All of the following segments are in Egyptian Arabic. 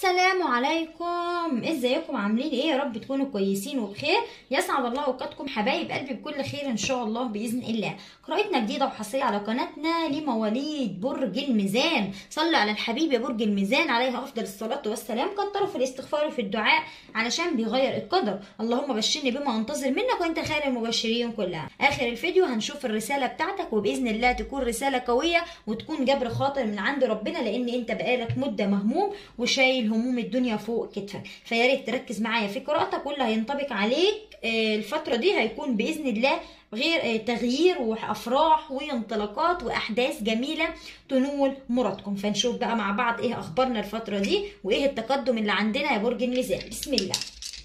السلام عليكم ازيكم عاملين ايه يا رب تكونوا كويسين وبخير يسعد الله اوقاتكم حبايب قلبي بكل خير ان شاء الله باذن الله قراءتنا جديده وحصريه على قناتنا لمواليد برج الميزان صلوا على الحبيب يا برج الميزان عليه افضل الصلاه والسلام كتروا في الاستغفار وفي الدعاء علشان بيغير القدر اللهم بشرني بما انتظر منك وانت خير المبشرين كلها اخر الفيديو هنشوف الرساله بتاعتك وباذن الله تكون رساله قويه وتكون جبر خاطر من عند ربنا لان انت بقالك مده مهموم وشايل هموم الدنيا فوق كتفك فيا ريت تركز معايا في قراءتك واللي هينطبق عليك آه، الفتره دي هيكون باذن الله غير آه، تغيير وافراح وانطلاقات واحداث جميله تنول مرادكم فنشوف بقى مع بعض ايه اخبارنا الفتره دي وايه التقدم اللي عندنا يا برج الميزان بسم الله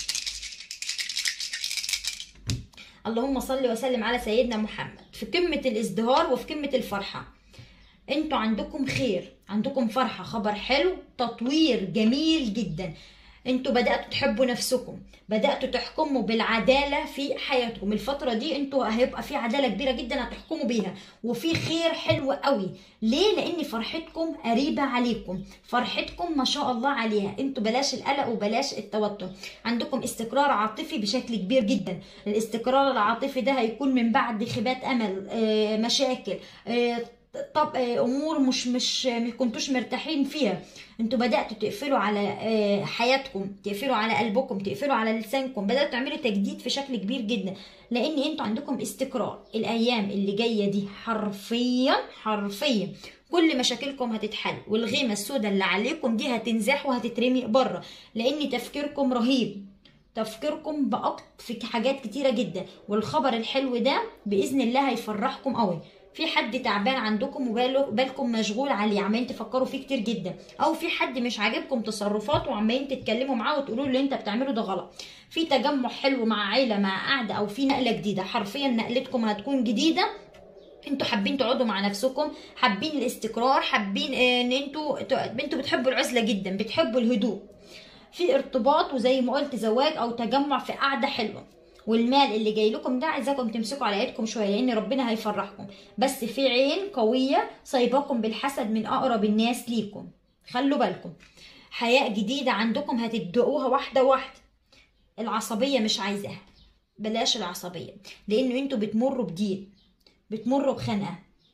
اللهم صل وسلم على سيدنا محمد في قمه الازدهار وفي قمه الفرحه انتوا عندكم خير عندكم فرحة خبر حلو تطوير جميل جدا انتوا بدأتوا تحبوا نفسكم بدأتوا تحكموا بالعدالة في حياتكم الفترة دي انتوا هيبقى في عدالة كبيرة جدا هتحكموا بيها وفي خير حلو قوي ليه لان فرحتكم قريبة عليكم فرحتكم ما شاء الله عليها انتوا بلاش القلق وبلاش التوتر عندكم استقرار عاطفي بشكل كبير جدا الاستقرار العاطفي ده هيكون من بعد خيبات امل آه، مشاكل آه، طب آه، امور مش مش ما كنتوش مرتاحين فيها انتوا بداتوا تقفلوا على آه، حياتكم تقفلوا على قلبكم تقفلوا على لسانكم بداتوا تعملوا تجديد في شكل كبير جدا لان انتوا عندكم استقرار الايام اللي جايه دي حرفيا حرفيا كل مشاكلكم هتتحل والغيمه السوداء اللي عليكم دي هتنزاح وهتترمي بره لان تفكيركم رهيب تفكيركم بأكتر في حاجات كتيرة جدا والخبر الحلو ده بإذن الله هيفرحكم قوي في حد تعبان عندكم وباله بالكم مشغول عليه عمالين تفكروا فيه كتير جدا او في حد مش عاجبكم تصرفاته وعمالين تتكلموا معاه وتقولوا له اللي انت بتعمله ده غلط في تجمع حلو مع عيله مع قعده او في نقله جديده حرفيا نقلتكم هتكون جديده انتوا حابين تقعدوا مع نفسكم حابين الاستقرار حابين آه، ان انتوا انتوا بتحبوا العزله جدا بتحبوا الهدوء في ارتباط وزي ما قلت زواج او تجمع في قعده حلوه والمال اللي جاي لكم ده عايزاكم تمسكوا على ايدكم شويه لان ربنا هيفرحكم بس في عين قويه صايباكم بالحسد من اقرب الناس ليكم خلوا بالكم حياه جديده عندكم هتبدأوها واحده واحده العصبيه مش عايزاها بلاش العصبيه لان انتوا بتمروا بضيق بتمروا بخنقه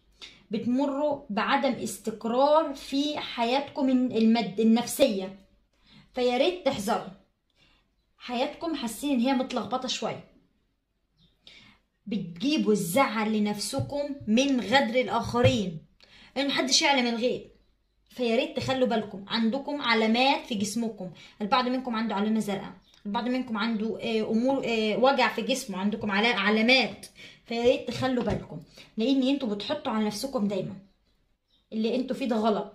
بتمروا بعدم استقرار في حياتكم المد النفسيه فيا ريت تحذروا حياتكم حاسين ان هي متلخبطه شويه بتجيبوا الزعل لنفسكم من غدر الاخرين ان محدش يعلم الغيب فيا ريت تخلوا بالكم عندكم علامات في جسمكم البعض منكم عنده علامه زرقاء البعض منكم عنده آه، امور آه، وجع في جسمه عندكم علا- علامات فيا ريت تخلوا بالكم لان انتوا بتحطوا على نفسكم دايما اللي انتوا فيه ده غلط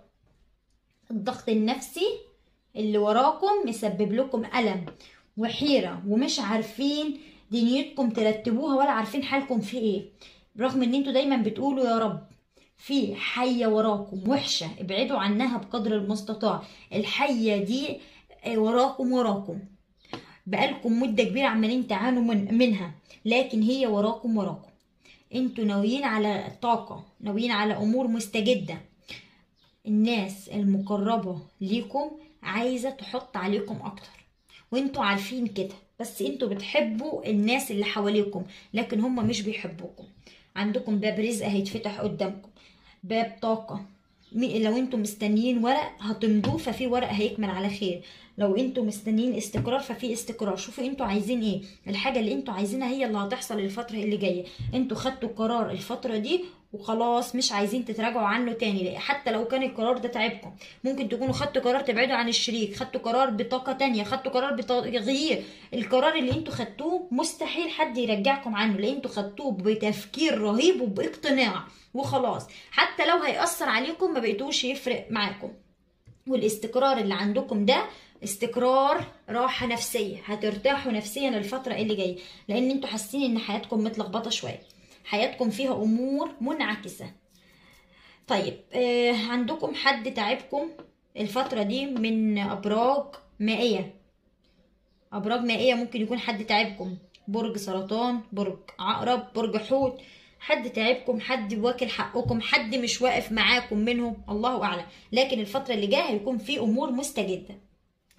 الضغط النفسي اللي وراكم مسبب لكم ألم وحيرة ومش عارفين دنيتكم ترتبوها ولا عارفين حالكم في ايه رغم ان انتوا دايما بتقولوا يا رب في حية وراكم وحشة ابعدوا عنها بقدر المستطاع الحية دي آه، وراكم وراكم بقالكم مدة كبيرة عمالين تعانوا من منها لكن هي وراكم وراكم انتوا ناويين على طاقة ناويين على امور مستجدة الناس المقربة ليكم عايزة تحط عليكم أكتر وانتوا عارفين كده بس انتوا بتحبوا الناس اللي حواليكم لكن هم مش بيحبوكم عندكم باب رزق هيتفتح قدامكم باب طاقة مي- لو انتوا مستنيين ورق هتمضوه ففي ورق هيكمل على خير لو انتوا مستنيين استقرار ففي استقرار شوفوا انتوا عايزين ايه الحاجة اللي انتوا عايزينها هي اللي هتحصل الفترة اللي جاية انتوا خدتوا قرار الفترة دي وخلاص مش عايزين تتراجعوا عنه تاني لأ، حتى لو كان القرار ده تعبكم ممكن تكونوا خدتوا قرار تبعدوا عن الشريك خدتوا قرار بطاقة تانية خدتوا قرار بتغيير القرار اللي انتوا خدتوه مستحيل حد يرجعكم عنه لان انتوا خدتوه بتفكير رهيب وباقتناع وخلاص حتى لو هيأثر عليكم ما بقيتوش يفرق معاكم والاستقرار اللي عندكم ده استقرار راحة نفسية هترتاحوا نفسيا الفترة اللي جاية لان انتوا حاسين ان حياتكم متلخبطة شوية حياتكم فيها امور منعكسة طيب آه عندكم حد تعبكم الفترة دي من ابراج مائية ابراج مائية ممكن يكون حد تعبكم برج سرطان برج عقرب برج حوت حد تعبكم حد واكل حقكم حد مش واقف معاكم منهم الله اعلم لكن الفتره اللي جايه هيكون في امور مستجده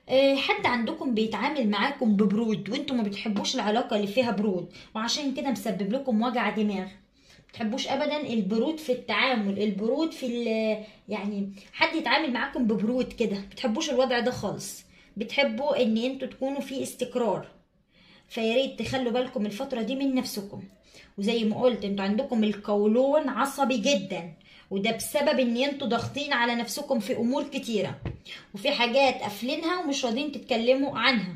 آه، حد عندكم بيتعامل معاكم ببرود وانتم ما بتحبوش العلاقة اللي فيها برود وعشان كده مسبب لكم وجع دماغ بتحبوش ابدا البرود في التعامل البرود في ال- يعني حد يتعامل معاكم ببرود كده بتحبوش الوضع ده خالص بتحبوا ان انتوا تكونوا في استقرار فيا ريت تخلوا بالكم الفترة دي من نفسكم وزي ما قلت انتوا عندكم القولون عصبي جدا وده بسبب ان انتوا ضاغطين على نفسكم في امور كتيرة وفي حاجات قافلينها ومش راضيين تتكلموا عنها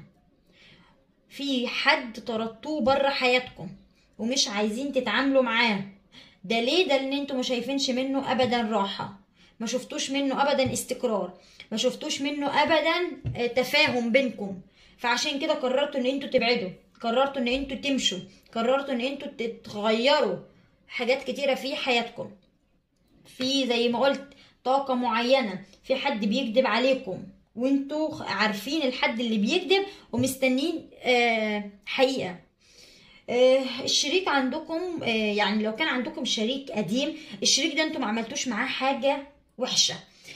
في حد طردتوه بره حياتكم ومش عايزين تتعاملوا معاه ده ليه ده ان انتوا ما شايفينش منه ابدا راحة ما شفتوش منه ابدا استقرار ما شفتوش منه ابدا آه، تفاهم بينكم فعشان كده قررتوا ان انتوا تبعدوا قررتوا ان انتوا تمشوا قررتوا ان انتوا تتغيروا حاجات كتيرة في حياتكم في زي ما قلت طاقة معينة في حد بيكذب عليكم وانتوا عارفين الحد اللي بيكذب ومستنين آه، حقيقة آه، الشريك عندكم آه، يعني لو كان عندكم شريك قديم الشريك ده انتوا ما عملتوش معاه حاجة وحشة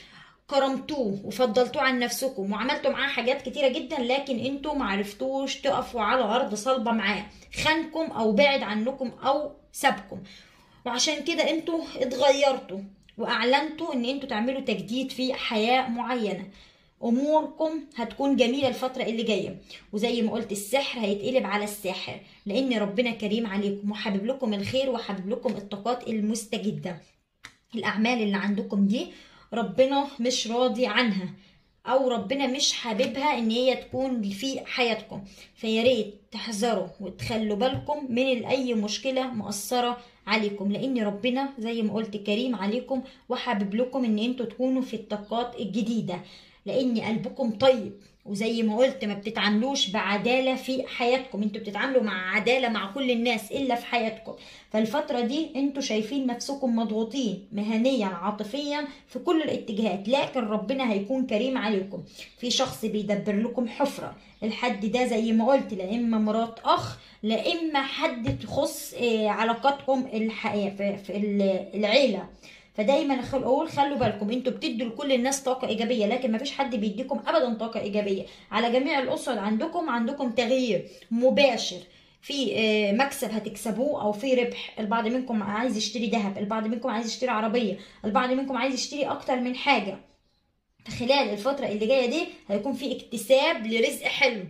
كرمتوه وفضلتوه عن نفسكم وعملتوا معاه حاجات كتيرة جدا لكن انتوا معرفتوش تقفوا على أرض صلبة معاه خانكم أو بعد عنكم أو سابكم وعشان كده انتوا اتغيرتوا واعلنتوا ان انتوا تعملوا تجديد في حياة معينة اموركم هتكون جميلة الفترة اللي جاية وزي ما قلت السحر هيتقلب على الساحر لان ربنا كريم عليكم وحابب لكم الخير وحابب لكم الطاقات المستجدة الاعمال اللي عندكم دي ربنا مش راضي عنها او ربنا مش حاببها ان هي تكون في حياتكم فيا ريت تحذروا وتخلوا بالكم من اي مشكله مؤثره عليكم لان ربنا زي ما قلت كريم عليكم وحابب لكم ان انتوا تكونوا في الطاقات الجديده لان قلبكم طيب وزي ما قلت ما بتتعاملوش بعدالة في حياتكم انتوا بتتعاملوا مع عدالة مع كل الناس الا في حياتكم فالفترة دي انتوا شايفين نفسكم مضغوطين مهنيا عاطفيا في كل الاتجاهات لكن ربنا هيكون كريم عليكم في شخص بيدبر لكم حفرة الحد ده زي ما قلت لا اما مرات اخ لا اما حد تخص آه، علاقاتكم الحياة في في العيلة فدايما خل- اقول خلوا بالكم انتوا بتدوا لكل الناس طاقه ايجابيه لكن مفيش حد بيديكم ابدا طاقه ايجابيه على جميع الاسر عندكم عندكم تغيير مباشر في آه، مكسب هتكسبوه او في ربح البعض منكم عايز يشتري ذهب البعض منكم عايز يشتري عربيه البعض منكم عايز يشتري اكتر من حاجه خلال الفتره اللي جايه دي هيكون في اكتساب لرزق حلو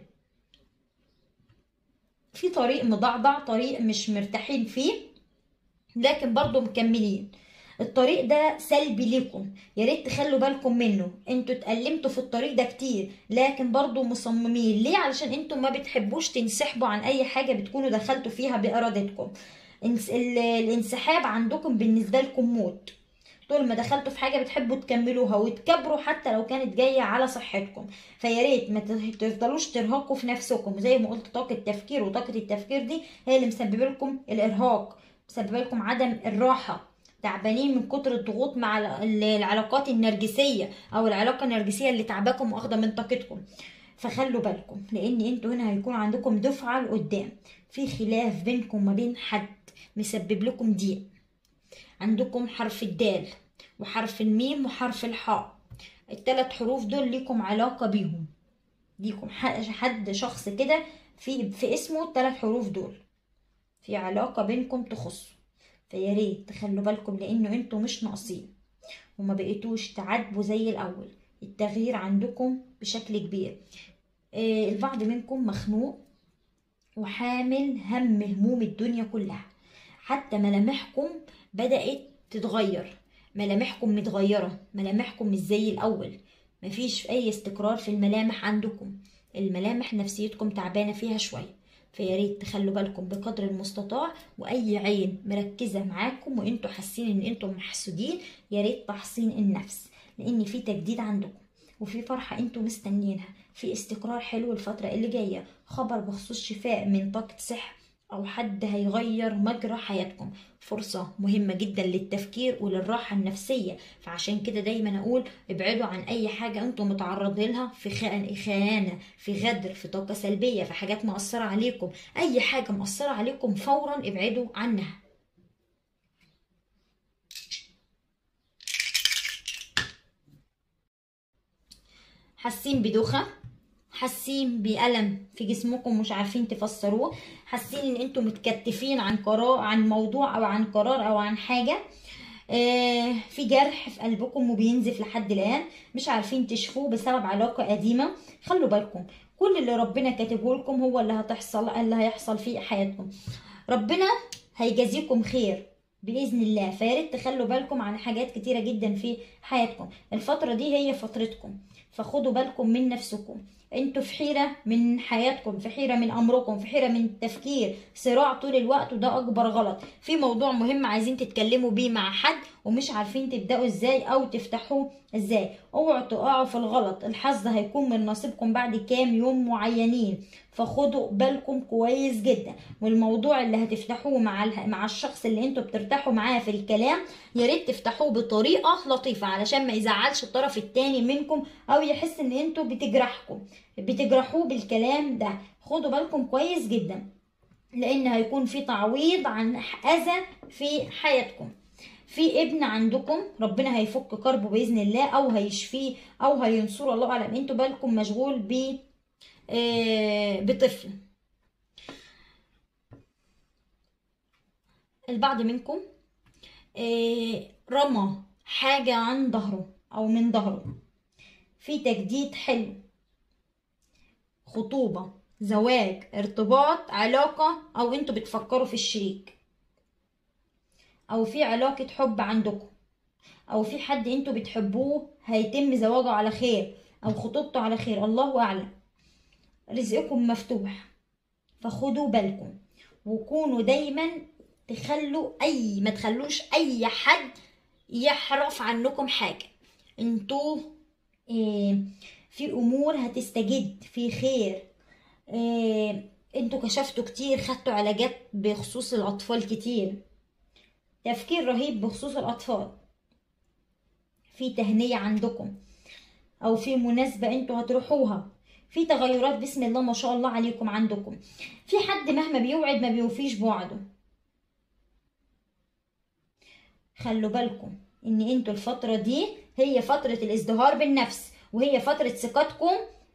في طريق مضعضع طريق مش مرتاحين فيه لكن برضو مكملين الطريق ده سلبي لكم يا ريت تخلوا بالكم منه انتوا اتألمتوا في الطريق ده كتير لكن برضو مصممين ليه علشان انتوا ما بتحبوش تنسحبوا عن اي حاجة بتكونوا دخلتوا فيها بارادتكم انس- ال- الانسحاب عندكم بالنسبة لكم موت طول ما دخلتوا في حاجة بتحبوا تكملوها وتكبروا حتى لو كانت جاية على صحتكم فيا ريت ما ت- تفضلوش ترهقوا في نفسكم زي ما قلت طاقة تفكير وطاقة التفكير دي هي اللي مسببه لكم الارهاق مسببه لكم عدم الراحة تعبانين من كتر الضغوط مع ال- ال- العلاقات النرجسية او العلاقة النرجسية اللي تعباكم واخدة من طاقتكم فخلوا بالكم لان انتوا هنا هيكون عندكم دفعة لقدام في خلاف بينكم وما بين حد مسبب لكم ضيق عندكم حرف الدال وحرف الميم وحرف الحاء الثلاث حروف دول ليكم علاقة بيهم ليكم ح- حد شخص كده في في اسمه الثلاث حروف دول في علاقة بينكم تخصه فيا ريت تخلوا بالكم لانه انتوا مش ناقصين وما بقيتوش تعاتبوا زي الاول التغيير عندكم بشكل كبير آه، البعض منكم مخنوق وحامل هم هموم الدنيا كلها حتى ملامحكم بدأت تتغير ملامحكم متغيرة ملامحكم مش زي الأول مفيش أي استقرار في الملامح عندكم الملامح نفسيتكم تعبانة فيها شوية فيا ريت تخلوا بالكم بقدر المستطاع واي عين مركزه معاكم وانتوا حاسين ان انتوا محسودين يا ريت تحصين النفس لان في تجديد عندكم وفي فرحه انتوا مستنيينها في استقرار حلو الفتره اللي جايه خبر بخصوص شفاء من طاقه سحر او حد هيغير مجرى حياتكم فرصة مهمة جدا للتفكير وللراحة النفسية فعشان كده دايما اقول ابعدوا عن اي حاجة انتم متعرضين لها في خيانة خيانة في غدر في طاقة سلبية في حاجات مؤثرة عليكم اي حاجة مؤثرة عليكم فورا ابعدوا عنها حاسين بدوخة حاسين بألم في جسمكم مش عارفين تفسروه حاسين ان انتوا متكتفين عن قرار عن موضوع او عن قرار او عن حاجه آه، في جرح في قلبكم وبينزف لحد الآن مش عارفين تشفوه بسبب علاقة قديمة خلوا بالكم كل اللي ربنا كاتبه لكم هو اللي هتحصل اللي هيحصل في حياتكم ربنا هيجازيكم خير بإذن الله فياريت تخلوا بالكم عن حاجات كتيرة جدا في حياتكم الفترة دي هي فترتكم فخدوا بالكم من نفسكم انتوا في حيرة من حياتكم في حيرة من امركم في حيرة من التفكير صراع طول الوقت وده اكبر غلط في موضوع مهم عايزين تتكلموا بيه مع حد ومش عارفين تبدأوا ازاي او تفتحوه ازاي اوعوا تقعوا في الغلط الحظ هيكون من نصيبكم بعد كام يوم معينين فخدوا بالكم كويس جدا والموضوع اللي هتفتحوه مع اله- مع الشخص اللي انتوا بترتاحوا معاه في الكلام يا ريت تفتحوه بطريقه لطيفه علشان ما يزعلش الطرف التاني منكم او يحس ان انتوا بتجرحكم بتجرحوه بالكلام ده خدوا بالكم كويس جدا لان هيكون في تعويض عن اذى في حياتكم في ابن عندكم ربنا هيفك كربه باذن الله او هيشفيه او هينصره الله اعلم انتوا بالكم مشغول ب آه، بطفل البعض منكم آه، رمى حاجة عن ظهره أو من ظهره في تجديد حلو خطوبة زواج ارتباط علاقة أو انتوا بتفكروا في الشريك أو في علاقة حب عندكم أو في حد انتوا بتحبوه هيتم زواجه على خير أو خطوبته على خير الله أعلم رزقكم مفتوح فخدوا بالكم وكونوا دايما تخلوا اي ما تخلوش اي حد يحرف عنكم حاجه انتوا إيه في امور هتستجد في خير إيه انتوا كشفتوا كتير خدتوا علاجات بخصوص الاطفال كتير تفكير رهيب بخصوص الاطفال في تهنئه عندكم او في مناسبه انتوا هتروحوها في تغيرات بسم الله ما شاء الله عليكم عندكم في حد مهما بيوعد ما بيوفيش بوعده خلوا بالكم ان انتوا الفترة دي هي فترة الازدهار بالنفس وهي فترة ثقتكم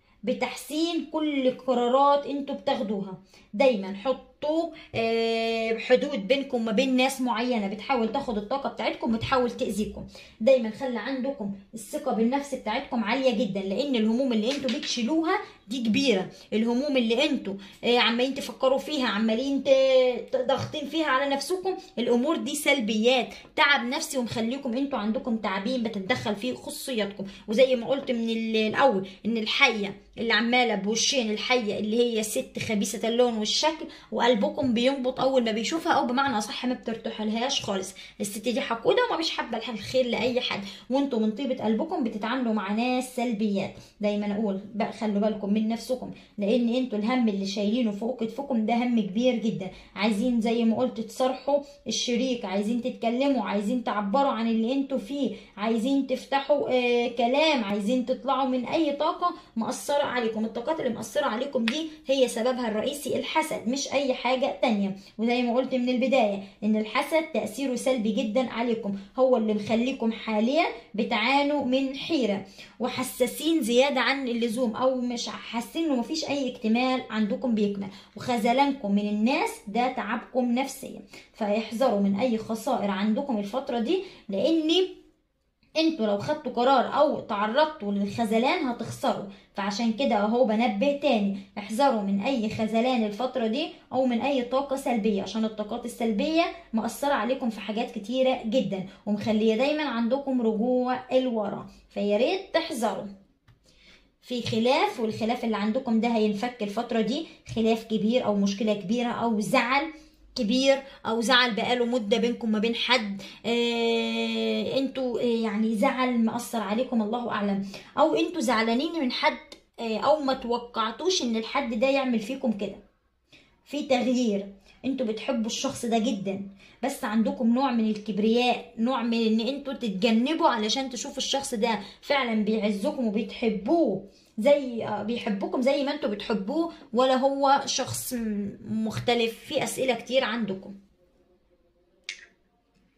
بتحسين كل القرارات انتوا بتاخدوها دايما حطوا آه، حدود بينكم وما بين ناس معينة بتحاول تاخد الطاقة بتاعتكم وتحاول تأذيكم دايما خلي عندكم الثقة بالنفس بتاعتكم عالية جدا لان الهموم اللي انتوا بتشيلوها دي كبيرة الهموم اللي انتوا آه، عمالين تفكروا فيها عمالين ت- ت- ضاغطين فيها على نفسكم الامور دي سلبيات تعب نفسي ومخليكم انتوا عندكم تعبين بتتدخل في خصوصياتكم وزي ما قلت من ال- الاول ان الحية اللي عمالة بوشين الحية اللي هي ست خبيثة اللون والشكل وقلبكم بينبض اول ما بيشوفها او بمعنى اصح ما بترتاحلهاش خالص الست دي حقودة وما مش حابة الح- الخير لاي حد وانتوا من طيبة قلبكم بتتعاملوا مع ناس سلبيات دايما اقول بقى خلوا بالكم من نفسكم لان انتوا الهم اللي شايلينه فوق كتفكم ده هم كبير جدا عايزين زي ما قلت تصرحوا الشريك عايزين تتكلموا عايزين تعبروا عن اللي انتوا فيه عايزين تفتحوا آه كلام عايزين تطلعوا من اي طاقة مأثرة عليكم الطاقات اللي مأثرة عليكم دي هي سببها الرئيسي الحسد مش اي حاجة تانية وزي ما قلت من البداية ان الحسد تأثيره سلبي جدا عليكم هو اللي مخليكم حاليا بتعانوا من حيرة وحساسين زيادة عن اللزوم او مش حاسين انه مفيش اي اكتمال عندكم بيكمل وخذلانكم من الناس ده تعبكم نفسيا فيحذروا من اي خسائر عندكم الفترة دي لان انتوا لو خدتوا قرار او تعرضتوا للخذلان هتخسروا فعشان كده اهو بنبه تاني احذروا من اي خذلان الفترة دي او من اي طاقة سلبية عشان الطاقات السلبية مأثرة عليكم في حاجات كتيرة جدا ومخلية دايما عندكم رجوع الورا فياريت تحذروا في خلاف والخلاف اللي عندكم ده هينفك الفترة دي خلاف كبير او مشكلة كبيرة او زعل كبير او زعل بقاله مده بينكم ما بين حد آه انتوا آه يعني زعل مأثر عليكم الله اعلم او انتوا زعلانين من حد آه او ما توقعتوش ان الحد ده يعمل فيكم كده في تغيير انتوا بتحبوا الشخص ده جدا بس عندكم نوع من الكبرياء نوع من ان انتوا تتجنبوا علشان تشوفوا الشخص ده فعلا بيعزكم وبتحبوه زي بيحبكم زي ما انتوا بتحبوه ولا هو شخص م- مختلف في اسئله كتير عندكم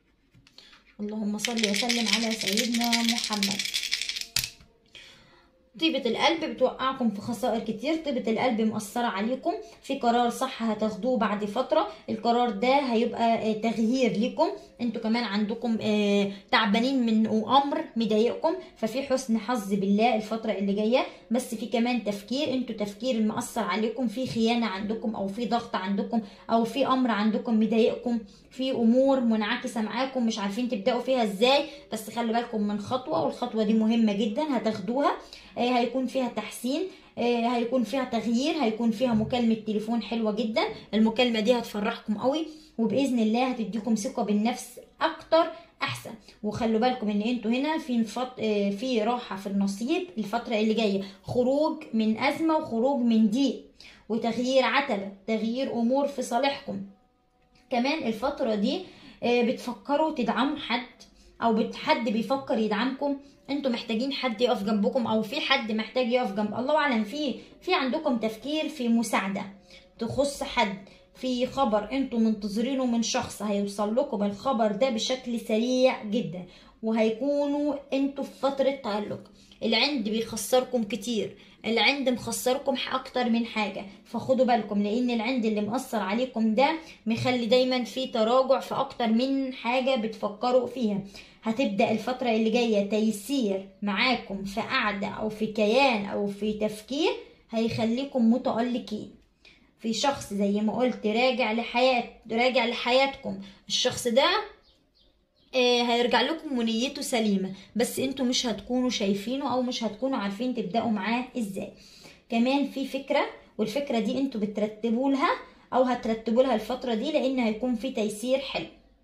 اللهم صل وسلم على سيدنا محمد طيبة القلب بتوقعكم في خسائر كتير طيبة القلب مؤثرة عليكم في قرار صح هتاخدوه بعد فترة القرار ده هيبقى تغيير لكم انتوا كمان عندكم تعبانين من امر مضايقكم ففي حسن حظ بالله الفترة اللي جاية بس في كمان تفكير انتوا تفكير مأثر عليكم في خيانة عندكم او في ضغط عندكم او في امر عندكم مضايقكم في امور منعكسة معاكم مش عارفين تبدأوا فيها ازاي بس خلي بالكم من خطوة والخطوة دي مهمة جدا هتاخدوها هيكون فيها تحسين هيكون فيها تغيير هيكون فيها مكالمة تليفون حلوة جدا المكالمة دي هتفرحكم قوي وبإذن الله هتديكم ثقة بالنفس أكتر احسن وخلوا بالكم ان انتوا هنا في فط... في راحه في النصيب الفتره اللي جايه خروج من ازمه وخروج من ضيق وتغيير عتبه تغيير امور في صالحكم كمان الفتره دي بتفكروا تدعموا حد او حد بيفكر يدعمكم انتوا محتاجين حد يقف جنبكم او في حد محتاج يقف جنب الله اعلم في في عندكم تفكير في مساعده تخص حد في خبر انتوا منتظرينه من شخص هيوصل لكم الخبر ده بشكل سريع جدا وهيكونوا انتوا في فترة تعلق العند بيخسركم كتير العند مخسركم اكتر من حاجة فخدوا بالكم لان العند اللي مأثر عليكم ده مخلي دايما في تراجع في اكتر من حاجة بتفكروا فيها هتبدأ الفترة اللي جاية تيسير معاكم في قعدة او في كيان او في تفكير هيخليكم متألقين في شخص زي ما قلت راجع لحياة راجع لحياتكم الشخص ده آه هيرجع لكم ونيته سليمة بس انتوا مش هتكونوا شايفينه او مش هتكونوا عارفين تبدأوا معاه ازاي كمان في فكرة والفكرة دي انتوا بترتبوا لها او هترتبوا لها الفترة دي لان هيكون في تيسير حلو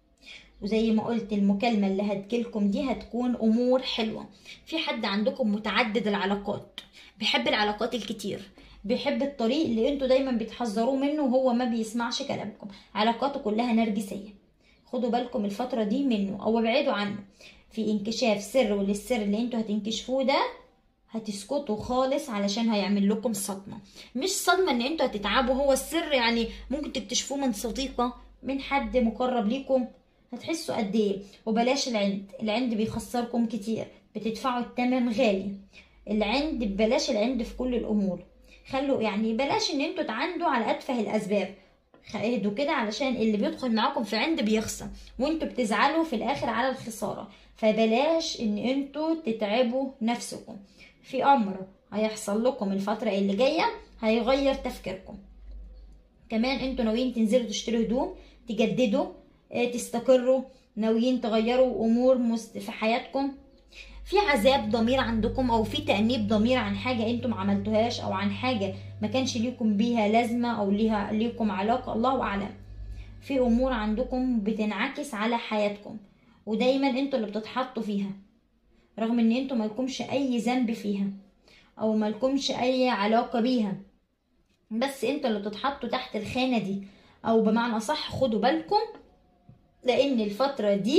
وزي ما قلت المكالمة اللي هتجيلكم دي هتكون امور حلوة في حد عندكم متعدد العلاقات بيحب العلاقات الكتير بيحب الطريق اللي انتوا دايما بتحذروه منه وهو ما بيسمعش كلامكم علاقاته كلها نرجسيه خدوا بالكم الفترة دي منه او ابعدوا عنه في انكشاف سر وللسر اللي انتوا هتنكشفوه ده هتسكتوا خالص علشان هيعمل لكم صدمة مش صدمة ان انتوا هتتعبوا هو السر يعني ممكن تكتشفوه من صديقة من حد مقرب ليكم هتحسوا قد ايه وبلاش العند العند بيخسركم كتير بتدفعوا التمن غالي العند بلاش العند في كل الامور خلوا يعني بلاش ان انتوا تعندوا على اتفه الاسباب اهدوا كده علشان اللي بيدخل معاكم في عند بيخسر وانتوا بتزعلوا في الاخر على الخساره فبلاش ان انتوا تتعبوا نفسكم في امر هيحصل لكم الفتره اللي جايه هيغير تفكيركم كمان انتوا ناويين تنزلوا تشتروا هدوم تجددوا تستقروا ناويين تغيروا امور في حياتكم في عذاب ضمير عندكم او في تأنيب ضمير عن حاجة انتم ما عملتوهاش او عن حاجة ما كانش ليكم بيها لازمة او ليها ليكم علاقة الله اعلم في امور عندكم بتنعكس على حياتكم ودايما انتوا اللي بتتحطوا فيها رغم ان انتوا مالكمش اي ذنب فيها او مالكمش اي علاقة بيها بس انتوا اللي بتتحطوا تحت الخانة دي او بمعنى صح خدوا بالكم لان الفترة دي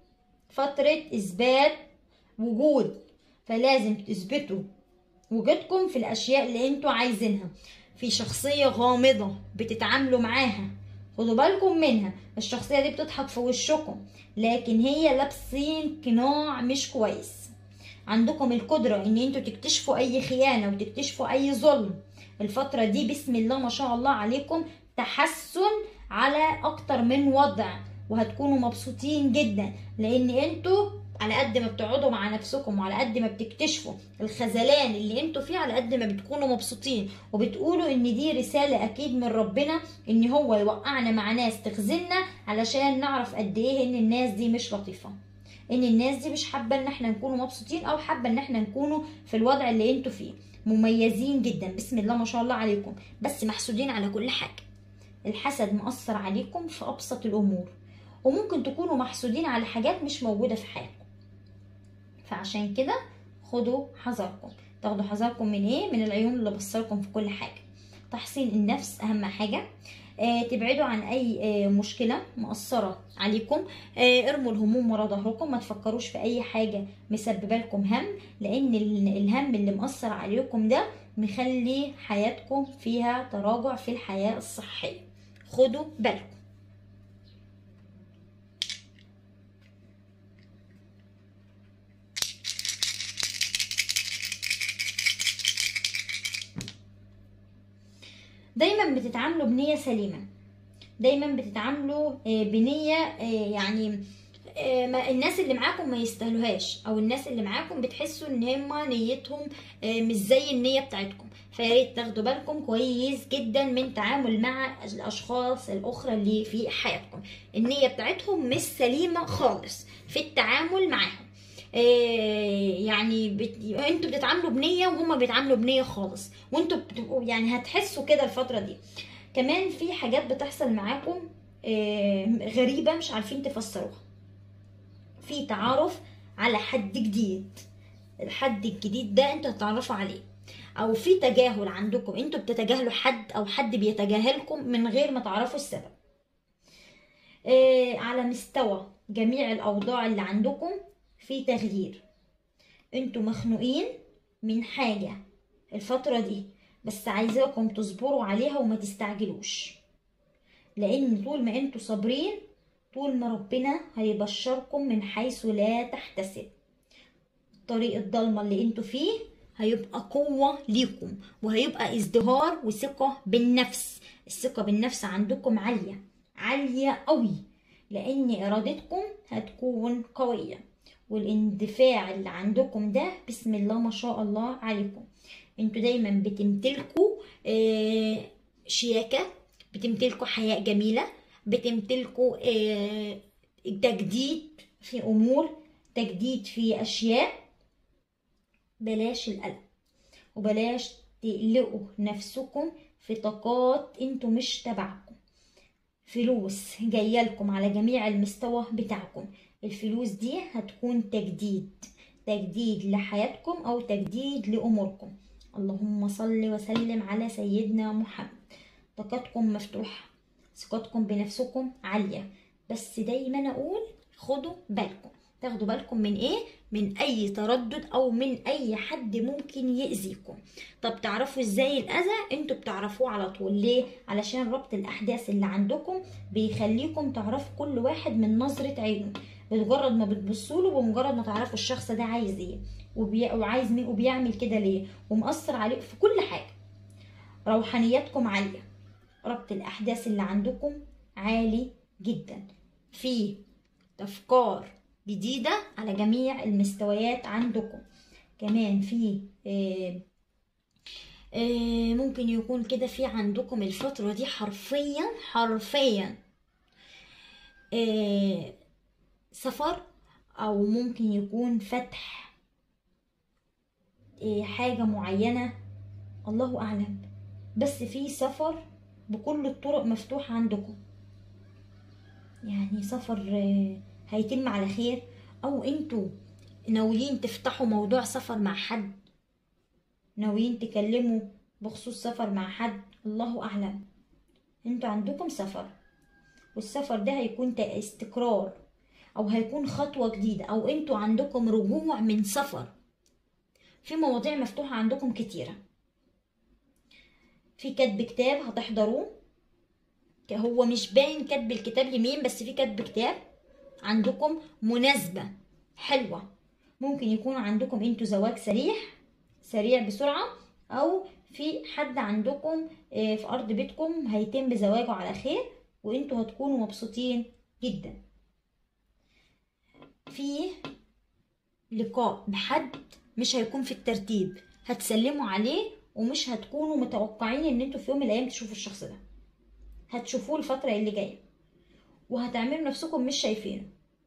فترة اثبات وجود فلازم تثبتوا وجودكم في الاشياء اللي انتوا عايزينها في شخصية غامضة بتتعاملوا معاها خدوا بالكم منها الشخصية دي بتضحك في وشكم لكن هي لابسين قناع مش كويس عندكم القدرة ان انتوا تكتشفوا اي خيانة وتكتشفوا اي ظلم الفترة دي بسم الله ما شاء الله عليكم تحسن على اكتر من وضع وهتكونوا مبسوطين جدا لان انتوا على قد ما بتقعدوا مع نفسكم وعلى قد ما بتكتشفوا الخذلان اللي انتوا فيه على قد ما بتكونوا مبسوطين وبتقولوا ان دي رسالة اكيد من ربنا ان هو يوقعنا مع ناس تخذلنا علشان نعرف قد ايه ان الناس دي مش لطيفة ان الناس دي مش حابة ان احنا نكونوا مبسوطين او حابة ان احنا نكونوا في الوضع اللي انتوا فيه مميزين جدا بسم الله ما شاء الله عليكم بس محسودين على كل حاجة الحسد مؤثر عليكم في ابسط الامور وممكن تكونوا محسودين على حاجات مش موجودة في حياتكم فعشان كده خدوا حذركم تاخدوا حذركم من ايه من العيون اللي بصلكم في كل حاجه تحصين النفس اهم حاجه آه تبعدوا عن اي آه مشكله مؤثره عليكم آه ارموا الهموم ورا ظهركم ما تفكروش في اي حاجه مسببه لكم هم لان الهم اللي مؤثر عليكم ده مخلي حياتكم فيها تراجع في الحياه الصحيه خدوا بالكم دايما بتتعاملوا بنية سليمة دايما بتتعاملوا آه، بنية آه، يعني آه، ما الناس اللي معاكم ما يستاهلوهاش او الناس اللي معاكم بتحسوا ان هم نيتهم آه، مش زي النية بتاعتكم فيا ريت تاخدوا بالكم كويس جدا من تعامل مع الاشخاص الاخرى اللي في حياتكم النية بتاعتهم مش سليمة خالص في التعامل معاهم آه، يعني بت... انتوا بتتعاملوا بنية وهم بيتعاملوا بنية خالص وانتوا بتبقوا يعني هتحسوا كده الفترة دي كمان في حاجات بتحصل معاكم آه، غريبة مش عارفين تفسروها في تعارف على حد جديد الحد الجديد ده انتوا هتتعرفوا عليه او في تجاهل عندكم انتوا بتتجاهلوا حد او حد بيتجاهلكم من غير ما تعرفوا السبب آه، على مستوى جميع الاوضاع اللي عندكم في تغيير انتوا مخنوقين من حاجة الفترة دي بس عايزاكم تصبروا عليها وما تستعجلوش لان طول ما انتوا صابرين طول ما ربنا هيبشركم من حيث لا تحتسب الطريق الضلمة اللي انتوا فيه هيبقى قوة ليكم وهيبقى ازدهار وثقة بالنفس الثقة بالنفس عندكم عالية عالية قوي لان ارادتكم هتكون قوية والاندفاع اللي عندكم ده بسم الله ما شاء الله عليكم انتوا دايما بتمتلكوا آه، شياكة بتمتلكوا حياة جميلة بتمتلكوا آه، تجديد في امور تجديد في اشياء بلاش القلق وبلاش تقلقوا نفسكم في طاقات انتوا مش تبعكم فلوس جايالكم على جميع المستوى بتاعكم الفلوس دي هتكون تجديد تجديد لحياتكم او تجديد لاموركم اللهم صل وسلم على سيدنا محمد طاقتكم مفتوحه ثقتكم بنفسكم عاليه بس دايما اقول خدوا بالكم تاخدوا بالكم من ايه من اي تردد او من اي حد ممكن يأذيكم طب تعرفوا ازاي الاذى انتوا بتعرفوه على طول ليه علشان ربط الاحداث اللي عندكم بيخليكم تعرفوا كل واحد من نظرة عينه بمجرد ما بتبصوا له بمجرد ما تعرفوا الشخص ده عايز ايه وبي... وعايز مين وبيعمل كده ليه ومأثر عليه في كل حاجة روحانياتكم عالية ربط الأحداث اللي عندكم عالي جدا في أفكار جديدة على جميع المستويات عندكم كمان في آه، آه، ممكن يكون كده في عندكم الفترة دي حرفيا حرفيا آه، سفر أو ممكن يكون فتح آه، حاجة معينة الله أعلم بس في سفر بكل الطرق مفتوحة عندكم يعني سفر آه، هيتم على خير او انتوا ناويين تفتحوا موضوع سفر مع حد ناويين تكلموا بخصوص سفر مع حد الله اعلم انتوا عندكم سفر والسفر ده هيكون تا- استقرار او هيكون خطوة جديدة او انتوا عندكم رجوع من سفر في مواضيع مفتوحة عندكم كتيرة في كتب كتاب هتحضروه ك- هو مش باين كتب الكتاب لمين بس في كتب كتاب عندكم مناسبة حلوة ممكن يكون عندكم انتوا زواج سريع سريع بسرعة او في حد عندكم آه، في ارض بيتكم هيتم بزواجه على خير وانتوا هتكونوا مبسوطين جدا في لقاء بحد مش هيكون في الترتيب هتسلموا عليه ومش هتكونوا متوقعين ان انتوا في يوم من الايام تشوفوا الشخص ده هتشوفوه الفترة اللي جاية وهتعملوا نفسكم مش شايفينه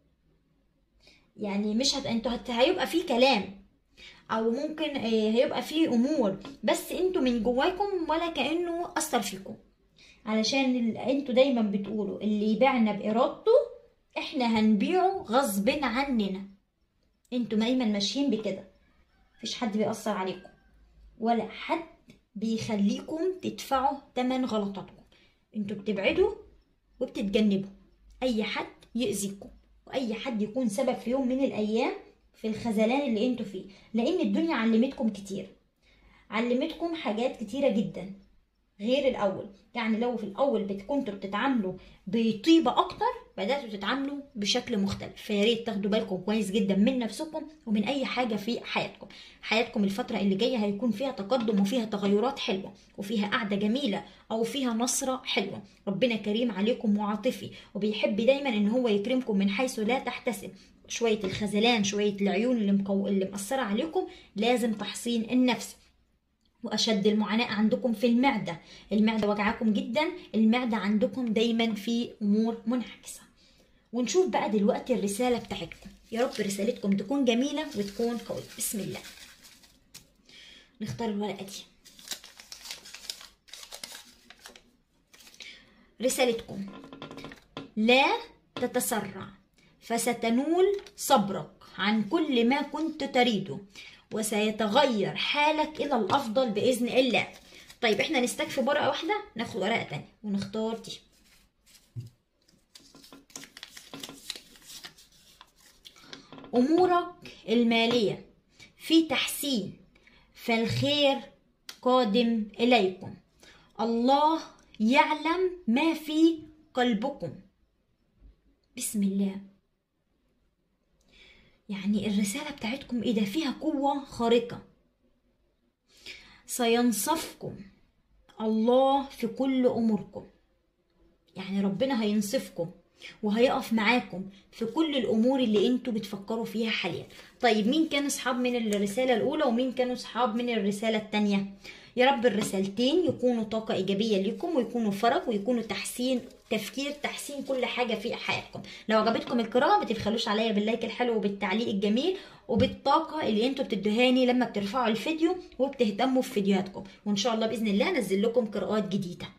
يعني مش هت... انتوا هت... هيبقى في كلام او ممكن آه، هيبقى في امور بس انتوا من جواكم ولا كانه اثر فيكم علشان ال... انتوا دايما بتقولوا اللي يبيعنا بارادته احنا هنبيعه غصب عننا انتوا دايما ماشيين بكده مفيش حد بيأثر عليكم ولا حد بيخليكم تدفعوا تمن غلطاتكم انتوا بتبعدوا وبتتجنبوا اي حد يأذيكم واي حد يكون سبب في يوم من الايام في الخذلان اللي انتوا فيه لان الدنيا علمتكم كتير علمتكم حاجات كتيرة جدا غير الاول يعني لو في الاول بت- كنتوا بتتعاملوا بطيبه اكتر بداتوا تتعاملوا بشكل مختلف فيا ريت تاخدوا بالكم كويس جدا من نفسكم ومن اي حاجه في حياتكم حياتكم الفتره اللي جايه هيكون فيها تقدم وفيها تغيرات حلوه وفيها قعده جميله او فيها نصره حلوه ربنا كريم عليكم وعاطفي وبيحب دايما ان هو يكرمكم من حيث لا تحتسب شويه الخذلان شويه العيون اللي مقو... اللي مأثره عليكم لازم تحصين النفس واشد المعاناه عندكم في المعده المعده وجعاكم جدا المعده عندكم دايما في امور منعكسه ونشوف بقى دلوقتي الرساله بتاعتكم يا رب رسالتكم تكون جميله وتكون قويه بسم الله نختار الورقه دي رسالتكم لا تتسرع فستنول صبرك عن كل ما كنت تريده وسيتغير حالك الى الافضل باذن الله طيب احنا نستكفي ورقه واحده ناخد ورقه تانية ونختار دي امورك الماليه في تحسين فالخير قادم اليكم الله يعلم ما في قلبكم بسم الله يعني الرسالة بتاعتكم ايه ده فيها قوة خارقة سينصفكم الله في كل اموركم يعني ربنا هينصفكم وهيقف معاكم في كل الامور اللي انتوا بتفكروا فيها حاليا طيب مين كان اصحاب من الرسالة الاولى ومين كانوا اصحاب من الرسالة التانية يا رب الرسالتين يكونوا طاقة إيجابية ليكم ويكونوا فرق ويكونوا تحسين تفكير تحسين كل حاجة في حياتكم لو عجبتكم القراءة ما تبخلوش عليا باللايك الحلو وبالتعليق الجميل وبالطاقة اللي انتوا بتدهاني لما بترفعوا الفيديو وبتهتموا في فيديوهاتكم وان شاء الله بإذن الله انزل لكم قراءات جديدة